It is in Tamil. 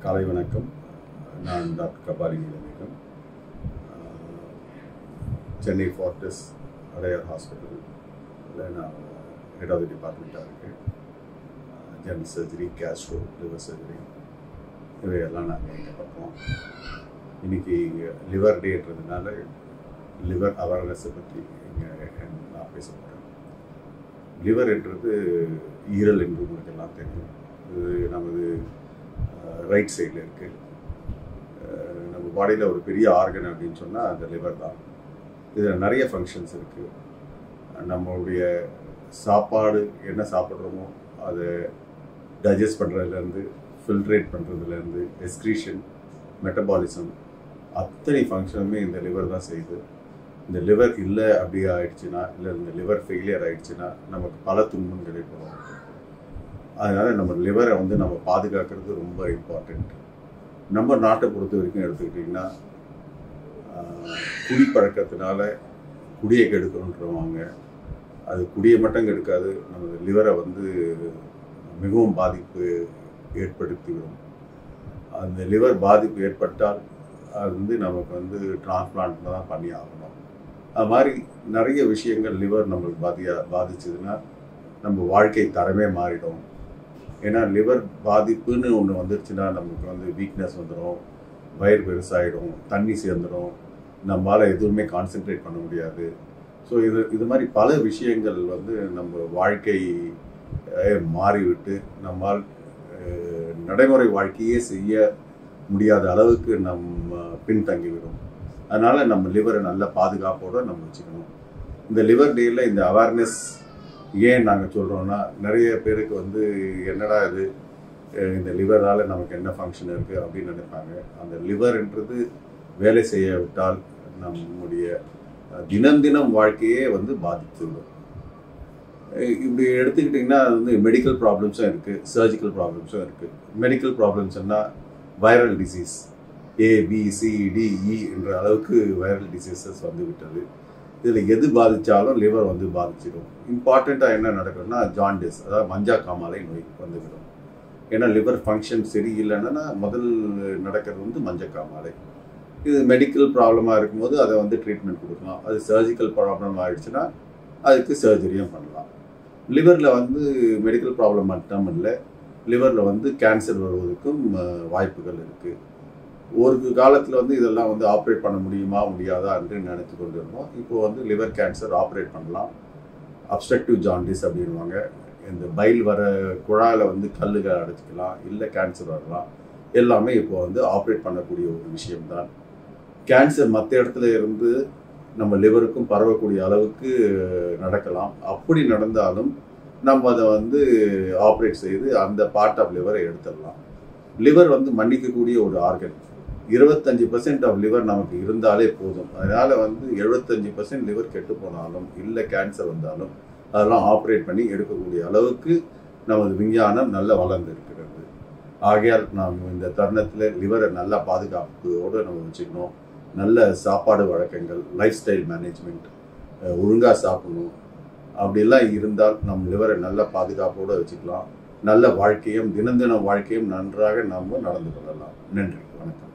காலை வணக்கம் நான் டாக்டர் கபாலி நீலமேகம் சென்னை ஃபார்டஸ் அடையார் ஹாஸ்பிட்டலில் நான் ஹெட் ஆஃப் தி டிபார்ட்மெண்ட்டாக இருக்கேன் general surgery gastro liver surgery இவையெல்லாம் நாங்கள் இங்கே பார்ப்போம் இன்றைக்கி லிவர் டேன்றதுனால லிவர் அவேர்னஸை பற்றி இங்கே நான் பேச போகிறேன் லிவர் என்றது ஈரல் என்று உங்களுக்கு எல்லாம் தெரியும் இது நமது ரைட் சைடில் இருக்குது நம்ம பாடியில் ஒரு பெரிய ஆர்கன் அப்படின்னு சொன்னால் அந்த லிவர் தான் இதில் நிறைய ஃபங்க்ஷன்ஸ் இருக்குது நம்மளுடைய சாப்பாடு என்ன சாப்பிட்றோமோ அதை டைஜஸ்ட் பண்ணுறதுலேருந்து ஃபில்ட்ரேட் பண்ணுறதுலேருந்து எஸ்க்ரீஷன் மெட்டபாலிசம் அத்தனை ஃபங்க்ஷனுமே இந்த லிவர் தான் செய்யுது இந்த லிவர் இல்லை அப்படி ஆயிடுச்சுன்னா இல்லை இந்த லிவர் ஃபெயிலியர் ஆயிடுச்சுன்னா நமக்கு பல துன்பங்கள் ஏற்படும் அதனால் நம்ம லிவரை வந்து நம்ம பாதுகாக்கிறது ரொம்ப இம்பார்ட்டண்ட் நம்ம நாட்டை பொறுத்த வரைக்கும் எடுத்துக்கிட்டிங்கன்னா குடிப்பழக்கத்தினால குடியை கெடுக்கணுன்றவாங்க அது குடியை மட்டும் கெடுக்காது நம்ம லிவரை வந்து மிகவும் பாதிப்பு ஏற்படுத்திவிடும் அந்த லிவர் பாதிப்பு ஏற்பட்டால் அது வந்து நமக்கு வந்து டிரான்ஸ்பிளான்ட் தான் பண்ணி ஆகணும் அது மாதிரி நிறைய விஷயங்கள் லிவர் நம்மளுக்கு பாதியா பாதிச்சதுன்னா நம்ம வாழ்க்கை தரமே மாறிடும் ஏன்னா லிவர் பாதிப்புன்னு ஒன்று வந்துருச்சுன்னா நமக்கு வந்து வீக்னஸ் வந்துடும் வயிறு பெருசாகிடும் தண்ணி சேர்ந்துடும் நம்மளால் எதுவுமே கான்சென்ட்ரேட் பண்ண முடியாது ஸோ இது இது மாதிரி பல விஷயங்கள் வந்து நம்ம வாழ்க்கை மாறிவிட்டு நம்மால் நடைமுறை வாழ்க்கையே செய்ய முடியாத அளவுக்கு நம்ம பின்தங்கிவிடும் அதனால் நம்ம லிவரை நல்ல பாதுகாப்போடு நம்ம வச்சுக்கணும் இந்த லிவர் டேயில் இந்த அவேர்னஸ் ஏன் நாங்கள் சொல்கிறோன்னா நிறைய பேருக்கு வந்து என்னடா இது இந்த லிவரால் நமக்கு என்ன ஃபங்க்ஷன் இருக்குது அப்படின்னு நினைப்பாங்க அந்த லிவர்ன்றது வேலை செய்ய விட்டால் நம்முடைய தினம் தினம் வாழ்க்கையே வந்து பாதித்துவிடும் இப்படி எடுத்துக்கிட்டிங்கன்னா அது வந்து மெடிக்கல் ப்ராப்ளம்ஸும் இருக்குது சர்ஜிக்கல் ப்ராப்ளம்ஸும் இருக்குது மெடிக்கல் ப்ராப்ளம்ஸ்னா viral disease A B C D E என்ற அளவுக்கு வைரல் டிசீசஸ் வந்து விட்டது இதில் எது பாதித்தாலும் லிவர் வந்து பாதிச்சிடும் இம்பார்ட்டண்ட்டாக என்ன நடக்கும்னா ஜாண்டிஸ் அதாவது மஞ்சா காமாலை நோய் வந்துவிடும் ஏன்னா லிவர் ஃபங்க்ஷன் சரியில்லைன்னா முதல் நடக்கிறது வந்து மஞ்சள் காமாலை இது மெடிக்கல் ப்ராப்ளமாக இருக்கும்போது அதை வந்து ட்ரீட்மெண்ட் கொடுக்கலாம் அது சர்ஜிக்கல் ப்ராப்ளம் ஆகிடுச்சுன்னா அதுக்கு சர்ஜரியும் பண்ணலாம் லிவரில் வந்து மெடிக்கல் ப்ராப்ளம் மட்டும் இல்லை லிவரில் வந்து கேன்சர் வருவதற்கும் வாய்ப்புகள் இருக்குது ஒரு காலத்தில் வந்து இதெல்லாம் வந்து ஆப்ரேட் பண்ண முடியுமா முடியாதா என்று நினைத்து கொண்டு இருந்தோம் இப்போ வந்து லிவர் கேன்சர் ஆப்ரேட் பண்ணலாம் அப்ஸ்ட்ரக்டிவ் ஜாண்டிஸ் அப்படின்வாங்க இந்த பைல் வர குழாயில் வந்து கல்லுகள் அடைச்சிக்கலாம் இல்லை கேன்சர் வரலாம் எல்லாமே இப்போ வந்து ஆப்ரேட் பண்ணக்கூடிய ஒரு விஷயம்தான் கேன்சர் மற்ற இடத்துல இருந்து நம்ம லிவருக்கும் பரவக்கூடிய அளவுக்கு நடக்கலாம் அப்படி நடந்தாலும் நம்ம அதை வந்து ஆப்ரேட் செய்து அந்த பார்ட் ஆஃப் லிவரை எடுத்துடலாம் லிவர் வந்து மன்னிக்கக்கூடிய ஒரு ஆர்கன் இருபத்தஞ்சி பர்சன்ட் ஆஃப் லிவர் நமக்கு இருந்தாலே போதும் அதனால் வந்து எழுபத்தஞ்சி பர்சன்ட் லிவர் கெட்டு போனாலும் இல்லை கேன்சர் வந்தாலும் அதெல்லாம் ஆப்ரேட் பண்ணி எடுக்கக்கூடிய அளவுக்கு நமது விஞ்ஞானம் நல்ல வளர்ந்து இருக்கிறது ஆகையால் நாம் இந்த தருணத்தில் லிவரை நல்லா பாதுகாப்போடு நம்ம வச்சுக்கணும் நல்ல சாப்பாடு வழக்கங்கள் லைஃப் ஸ்டைல் மேனேஜ்மெண்ட் ஒழுங்காக சாப்பிடணும் அப்படிலாம் இருந்தால் நம் லிவரை நல்ல பாதுகாப்போடு வச்சுக்கலாம் நல்ல வாழ்க்கையும் தினம் தினம் வாழ்க்கையும் நன்றாக நாம் நடந்து கொள்ளலாம் நன்றி வணக்கம்